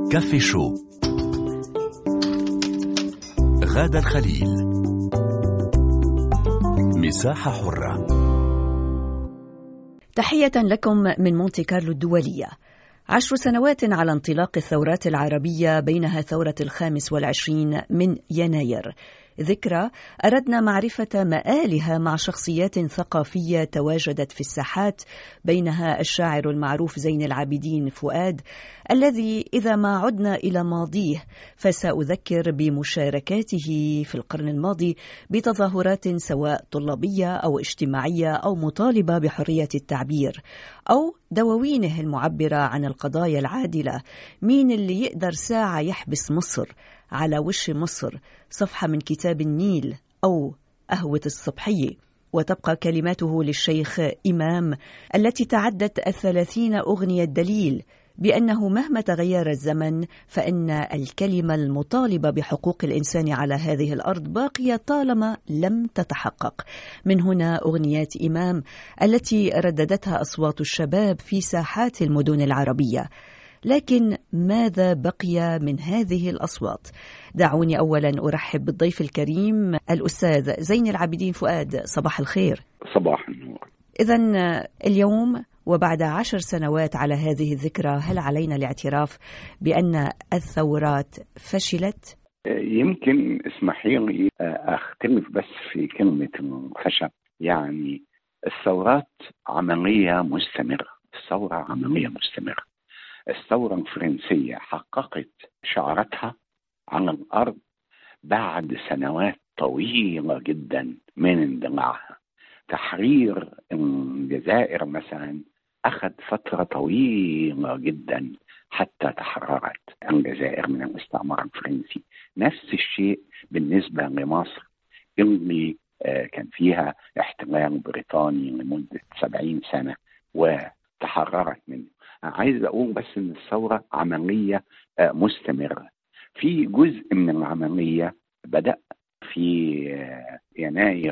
كافي شو غادة الخليل مساحة حرة تحية لكم من مونتي كارلو الدولية عشر سنوات على انطلاق الثورات العربية بينها ثورة الخامس والعشرين من يناير ذكرى أردنا معرفة مآلها مع شخصيات ثقافية تواجدت في الساحات بينها الشاعر المعروف زين العابدين فؤاد الذي إذا ما عدنا إلى ماضيه فسأذكر بمشاركاته في القرن الماضي بتظاهرات سواء طلابية أو اجتماعية أو مطالبة بحرية التعبير أو دواوينه المعبرة عن القضايا العادلة مين اللي يقدر ساعة يحبس مصر على وش مصر صفحة من كتاب النيل أو قهوة الصبحية وتبقى كلماته للشيخ إمام التي تعدت الثلاثين أغنية دليل بأنه مهما تغير الزمن فإن الكلمة المطالبة بحقوق الإنسان على هذه الأرض باقية طالما لم تتحقق من هنا أغنيات إمام التي رددتها أصوات الشباب في ساحات المدن العربية لكن ماذا بقي من هذه الأصوات؟ دعوني أولا أرحب بالضيف الكريم الأستاذ زين العابدين فؤاد صباح الخير صباح النور إذا اليوم وبعد عشر سنوات على هذه الذكرى هل علينا الاعتراف بأن الثورات فشلت؟ يمكن اسمحي لي اختلف بس في كلمة الخشب يعني الثورات عملية مستمرة الثورة عملية مستمرة الثورة الفرنسية حققت شعارتها على الأرض بعد سنوات طويلة جدا من اندلاعها تحرير الجزائر مثلا أخذ فترة طويلة جدا حتى تحررت الجزائر من الاستعمار الفرنسي نفس الشيء بالنسبة لمصر اللي كان فيها احتلال بريطاني لمدة سبعين سنة وتحررت منه عايز اقول بس ان الثوره عمليه مستمره في جزء من العمليه بدا في يناير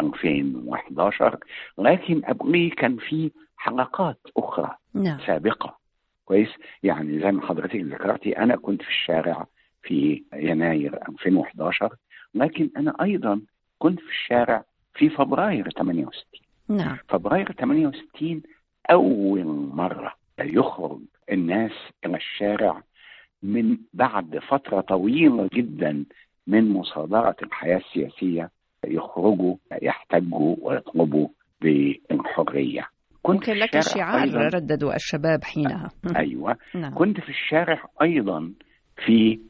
2011 لكن قبليه كان في حلقات اخرى نعم. سابقه كويس يعني زي ما حضرتك ذكرتي انا كنت في الشارع في يناير 2011 لكن انا ايضا كنت في الشارع في فبراير 68 نعم فبراير 68 اول مره يخرج الناس الى الشارع من بعد فتره طويله جدا من مصادره الحياه السياسيه يخرجوا يحتجوا ويطلبوا بالحريه كنت ممكن لك شعار رددوا الشباب حينها ايوه نعم. كنت في الشارع ايضا في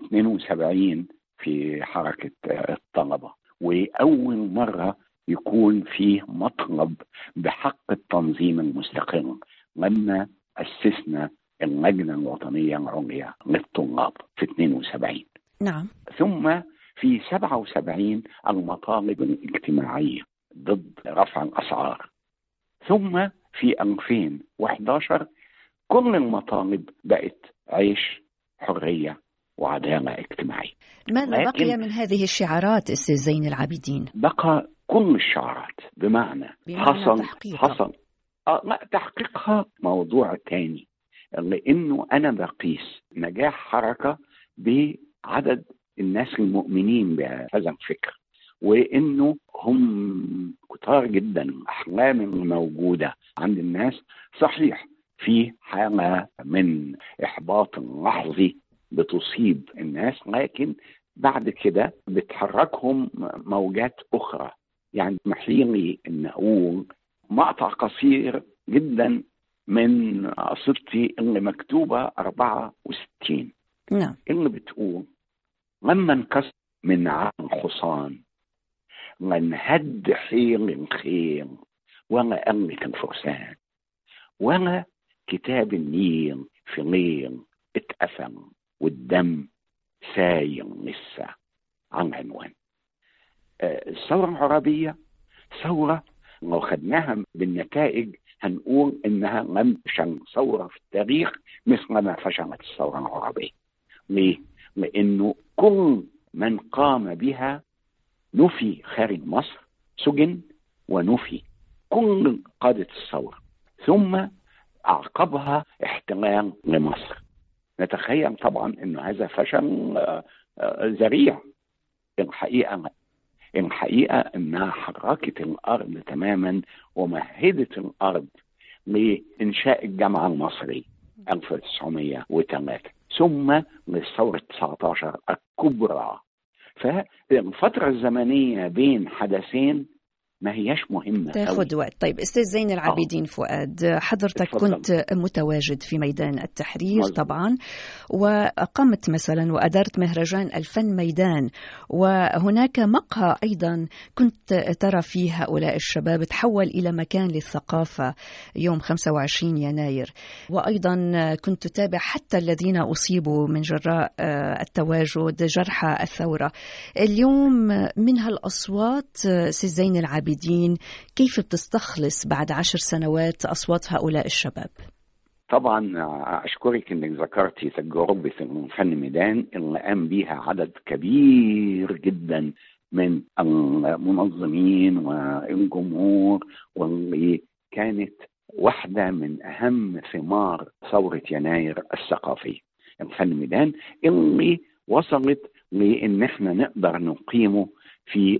72 في حركه الطلبه واول مره يكون فيه مطلب بحق التنظيم المستقل لما أسسنا اللجنة الوطنية العليا للطلاب في 72 نعم ثم في 77 المطالب الاجتماعية ضد رفع الأسعار ثم في 2011 كل المطالب بقت عيش حرية وعدالة اجتماعية ماذا بقي من هذه الشعارات استاذ زين العابدين؟ بقى كل الشعارات بمعنى, بمعنى حصل تحقيق. حصل آه لا تحقيقها موضوع تاني لانه انا بقيس نجاح حركه بعدد الناس المؤمنين بهذا الفكر وانه هم كتار جدا الاحلام الموجوده عند الناس صحيح في حاله من احباط لحظي بتصيب الناس لكن بعد كده بتحركهم موجات اخرى يعني محيلي ان اقول مقطع قصير جدا من قصيدتي اللي مكتوبة 64 نعم اللي بتقول لما انكسر من عن حصان لنهد حيل الخيل ولا أملك الفرسان ولا كتاب النيل في ليل اتقفل والدم سايل لسه عن عنوان الثورة العربية ثورة لو خدناها بالنتائج هنقول انها لم تفشل ثوره في التاريخ مثل ما فشلت الثوره العربيه. ليه؟ لانه كل من قام بها نفي خارج مصر سجن ونفي كل قاده الثوره ثم اعقبها احتلال لمصر نتخيل طبعا انه هذا فشل آه، آه، ذريع الحقيقه الحقيقه انها حركت الارض تماما ومهدت الارض لانشاء الجامعه المصري 1903 ثم للثوره 19 الكبرى فالفتره الزمنيه بين حدثين ما هياش مهمة تاخذ وقت طيب استاذ زين العابدين آه. فؤاد حضرتك اتفضل. كنت متواجد في ميدان التحرير مزل. طبعا وأقمت مثلا وأدرت مهرجان الفن ميدان وهناك مقهى أيضا كنت ترى فيه هؤلاء الشباب تحول إلى مكان للثقافة يوم 25 يناير وأيضا كنت تتابع حتى الذين أصيبوا من جراء آه، التواجد جرحى الثورة اليوم من هالأصوات سي زين العابدين العابدين كيف بتستخلص بعد عشر سنوات أصوات هؤلاء الشباب؟ طبعا اشكرك انك ذكرتي تجربه الفن ميدان اللي قام بيها عدد كبير جدا من المنظمين والجمهور واللي كانت واحده من اهم ثمار ثوره يناير الثقافيه الفن ميدان اللي وصلت لان احنا نقدر نقيمه في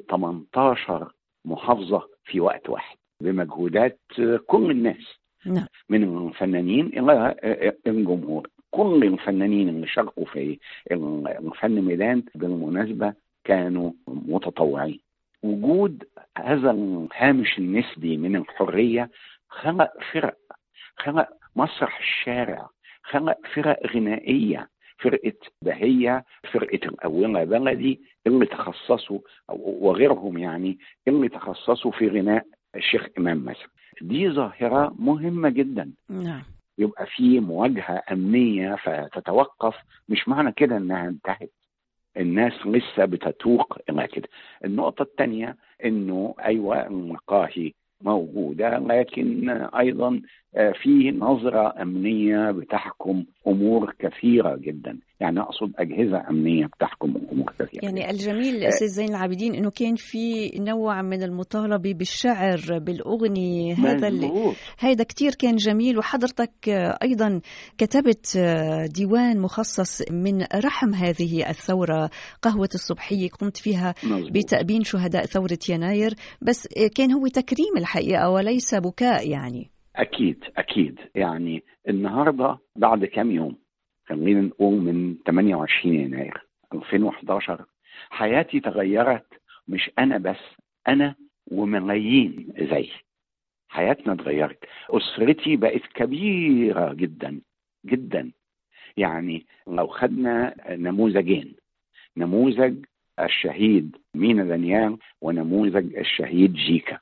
18 محافظه في وقت واحد بمجهودات كل الناس نعم. من الفنانين الى الجمهور كل الفنانين اللي شاركوا في الفن ميدان بالمناسبه كانوا متطوعين وجود هذا الهامش النسبي من الحريه خلق فرق خلق مسرح الشارع خلق فرق غنائيه فرقه بهيه فرقه الاولى بلدي اللي تخصصوا وغيرهم يعني اللي تخصصوا في غناء الشيخ امام مثلا دي ظاهره مهمه جدا نعم يبقى في مواجهه امنيه فتتوقف مش معنى كده انها انتهت الناس لسه بتتوق الى كده النقطه الثانيه انه ايوه المقاهي موجوده لكن ايضا آه، في نظره امنيه بتحكم امور كثيره جدا يعني اقصد اجهزه امنيه بتحكم امور كثيره يعني الجميل استاذ زين العابدين انه كان في نوع من المطالبه بالشعر بالاغنيه هذا اللي هذا كثير كان جميل وحضرتك ايضا كتبت ديوان مخصص من رحم هذه الثوره قهوه الصبحيه قمت فيها مزبوط. بتابين شهداء ثوره يناير بس كان هو تكريم الحقيقه وليس بكاء يعني اكيد اكيد يعني النهارده بعد كام يوم خلينا نقول من 28 يناير 2011 حياتي تغيرت مش انا بس انا وملايين زي حياتنا اتغيرت اسرتي بقت كبيره جدا جدا يعني لو خدنا نموذجين نموذج الشهيد مينا دانيال ونموذج الشهيد جيكا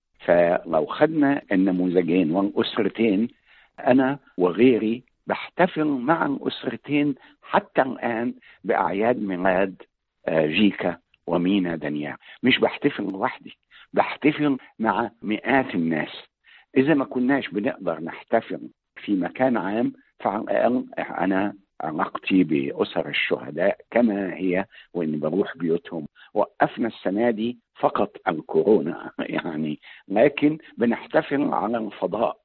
فلو خدنا النموذجين والاسرتين انا وغيري بحتفل مع الأسرتين حتى الآن بأعياد ميلاد آه، جيكا ومينا دانيال مش بحتفل لوحدي بحتفل مع مئات الناس إذا ما كناش بنقدر نحتفل في مكان عام فعلى الأقل أنا علاقتي بأسر الشهداء كما هي وإني بروح بيوتهم وقفنا السنة دي فقط الكورونا يعني لكن بنحتفل على الفضاء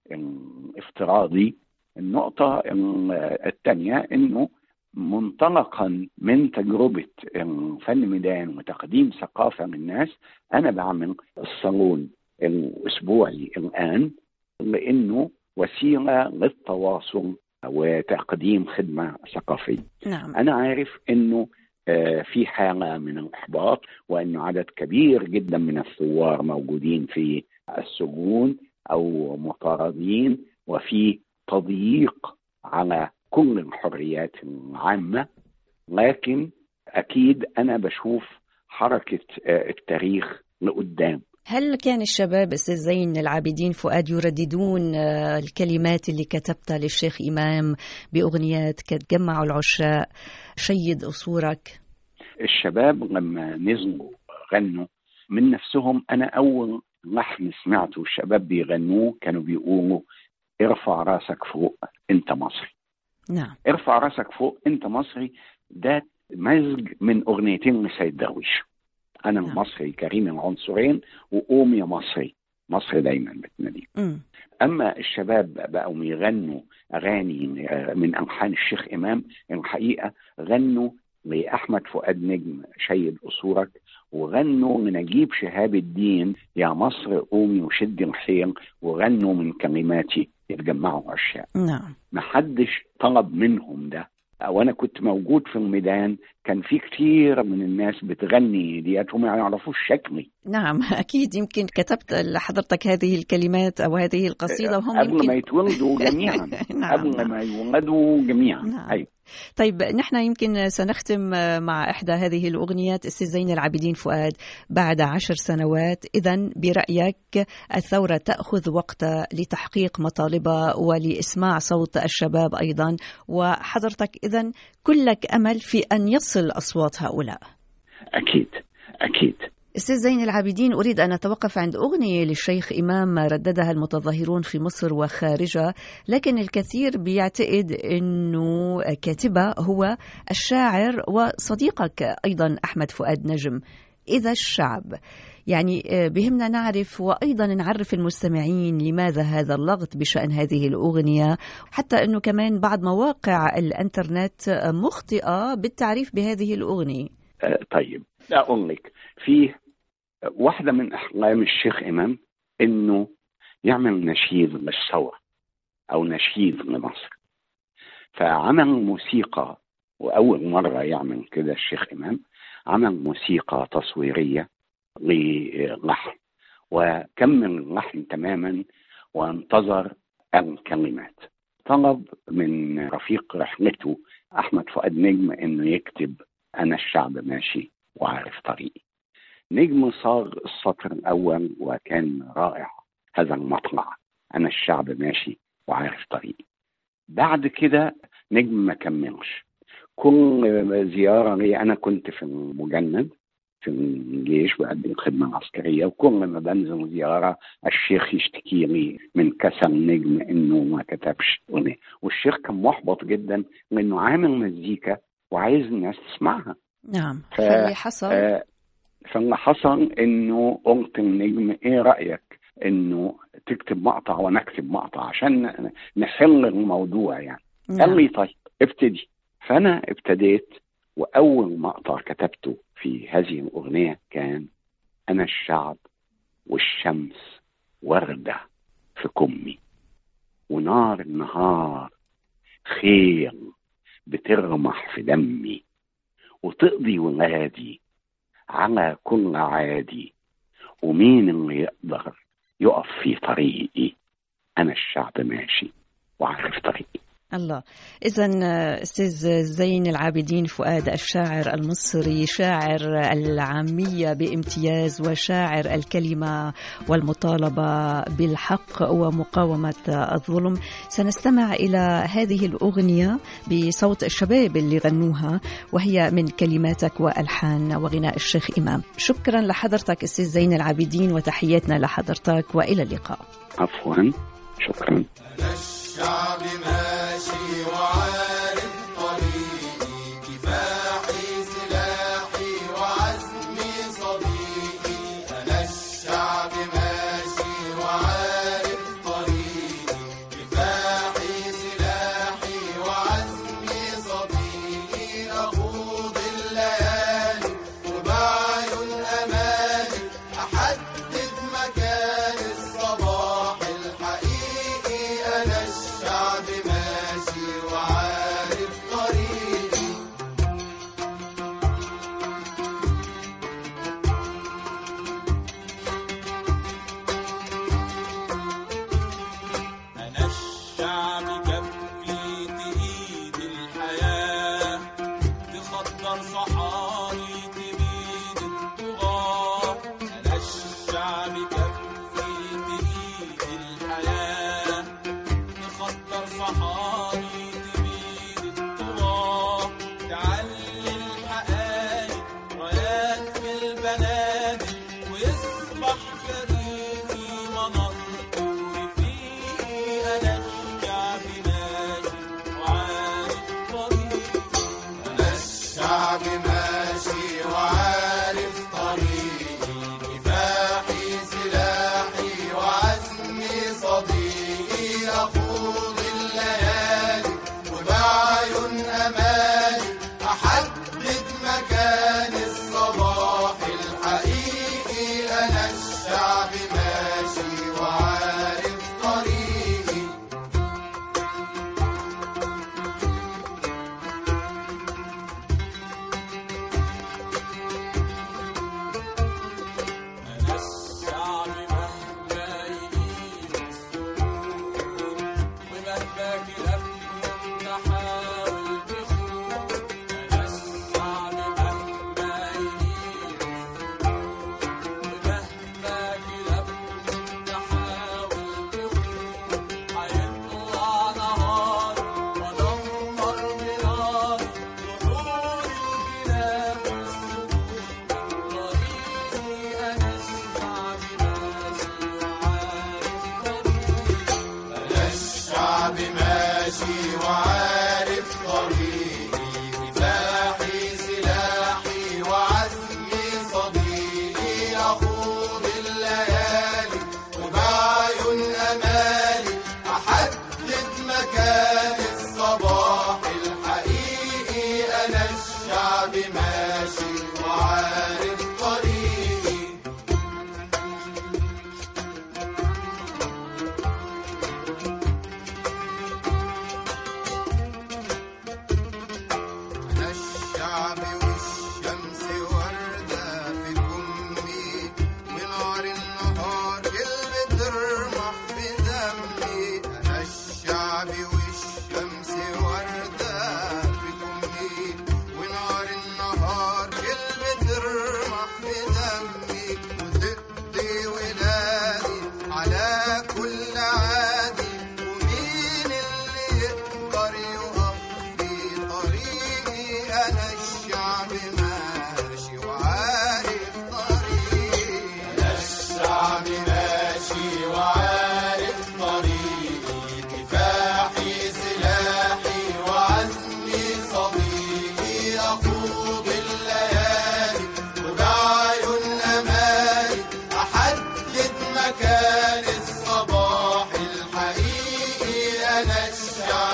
الافتراضي النقطة الثانية انه منطلقا من تجربة فن ميدان وتقديم ثقافة للناس أنا بعمل الصالون الأسبوعي الآن لأنه وسيلة للتواصل وتقديم خدمة ثقافية نعم. أنا عارف أنه آه، في حالة من الإحباط وأنه عدد كبير جدا من الثوار موجودين في السجون أو مطاردين وفي تضييق على كل الحريات العامه لكن اكيد انا بشوف حركه آه، التاريخ لقدام هل كان الشباب استاذ زين العابدين فؤاد يرددون آه، الكلمات اللي كتبتها للشيخ امام باغنيات كتجمعوا العشاق شيد قصورك الشباب لما نزلوا غنوا من نفسهم انا اول لحن سمعته الشباب بيغنوه كانوا بيقولوا ارفع راسك فوق انت مصري نعم ارفع راسك فوق انت مصري ده مزج من اغنيتين لسيد درويش انا نعم. المصري كريم العنصرين وقوم يا مصري مصر دايما بتناديكم مم. اما الشباب بقوا يغنوا اغاني من الحان الشيخ امام الحقيقه غنوا لاحمد فؤاد نجم شيد قصورك وغنوا لنجيب شهاب الدين يا مصر قومي وشدي الحيل وغنوا من كلماتي يتجمعوا عشاق نعم محدش طلب منهم ده وانا كنت موجود في الميدان كان في كتير من الناس بتغني ديت وما يعرفوش شكلي نعم أكيد يمكن كتبت لحضرتك هذه الكلمات أو هذه القصيدة وهم قبل يمكن ما يتولدوا جميعا نعم، قبل نعم. ما يولدوا جميعا نعم. ايوه طيب نحن يمكن سنختم مع إحدى هذه الأغنيات أستاذ زين العابدين فؤاد بعد عشر سنوات إذا برأيك الثورة تأخذ وقت لتحقيق مطالبها ولإسماع صوت الشباب أيضا وحضرتك إذا كلك أمل في أن يصل أصوات هؤلاء اكيد اكيد استاذ زين العابدين اريد ان اتوقف عند اغنيه للشيخ امام رددها المتظاهرون في مصر وخارجها، لكن الكثير بيعتقد انه كاتبها هو الشاعر وصديقك ايضا احمد فؤاد نجم. اذا الشعب يعني آه، بهمنا نعرف وايضا نعرف المستمعين لماذا هذا اللغط بشان هذه الاغنيه، حتى انه كمان بعض مواقع الانترنت آه، مخطئه بالتعريف بهذه الاغنيه. آه، طيب اقول لك في واحده من احلام الشيخ امام انه يعمل نشيد للثوره او نشيد لمصر فعمل موسيقى واول مره يعمل كده الشيخ امام عمل موسيقى تصويريه للحن وكمل اللحن تماما وانتظر الكلمات طلب من رفيق رحلته احمد فؤاد نجم انه يكتب انا الشعب ماشي وعارف طريقي نجم صاغ السطر الاول وكان رائع هذا المطلع انا الشعب ماشي وعارف طريقي بعد كده نجم ما كملش كل زياره لي انا كنت في المجند في الجيش بقدم الخدمه العسكريه وكل ما بنزل زياره الشيخ يشتكي لي من كسل نجم انه ما كتبش اغنيه والشيخ كان محبط جدا لانه عامل مزيكا وعايز الناس تسمعها نعم ف- فاللي حصل آه، فاللي حصل انه قلت النجم ايه رايك انه تكتب مقطع وانا اكتب مقطع عشان ن- نحل الموضوع يعني قال نعم. لي طيب ابتدي فانا ابتديت واول مقطع كتبته في هذه الاغنيه كان انا الشعب والشمس ورده في كمي ونار النهار خيل بترمح في دمي وتقضي ولادي على كل عادي ومين اللي يقدر يقف في طريقي انا الشعب ماشي وعارف طريقي الله إذا أستاذ زين العابدين فؤاد الشاعر المصري شاعر العامية بامتياز وشاعر الكلمة والمطالبة بالحق ومقاومة الظلم سنستمع إلى هذه الأغنية بصوت الشباب اللي غنوها وهي من كلماتك وألحان وغناء الشيخ إمام شكرا لحضرتك أستاذ زين العابدين وتحياتنا لحضرتك وإلى اللقاء عفوا شكرا الشعب ماشي وعارف طريقي كفاحي سلاحي وعزمي صديقي أنا الشعب ماشي وعارف طريقي كفاحي سلاحي وعزمي صديقي أخوض الليالي وبعيون أمالي أحدد مكان الصباح الحقيقي أنا الشعب ماشي وعارف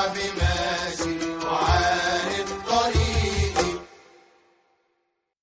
الشعب